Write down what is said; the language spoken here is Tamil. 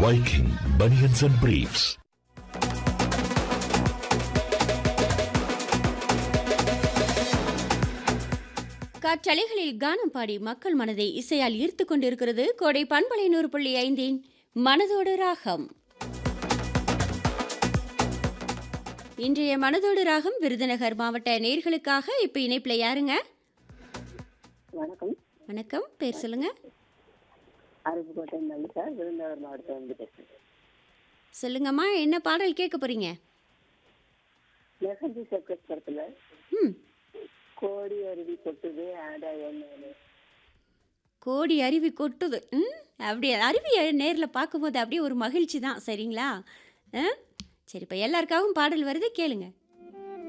Viking Bunions and Briefs. காற்றலைகளில் கானம் பாடி மக்கள் மனதை இசையால் ஈர்த்து கொண்டிருக்கிறது கோடை பண்பலை நூறு புள்ளி ஐந்தின் மனதோடு ராகம் இன்றைய மனதோடு ராகம் விருதுநகர் மாவட்ட நேர்களுக்காக இப்போ இணைப்பில் யாருங்க வணக்கம் வணக்கம் பேர் சொல்லுங்க அருப்புக்கோட்டை மல்லிகா விருதுநகர் மாவட்டத்தில் வந்து பேசுகிறேன் சொல்லுங்கம்மா என்ன பாடல் கேட்க போறீங்க மெஹந்தி சர்க்கஸ் படத்தில் ம் கோடி அருவி கொட்டுது ஆதாயம் மேலே கோடி அருவி கொட்டுது ம் அப்படியே அருவியை நேரில் பார்க்கும்போது அப்படியே ஒரு மகிழ்ச்சி தான் சரிங்களா ஆ சரி இப்போ எல்லாருக்காகவும் பாடல் வருது கேளுங்க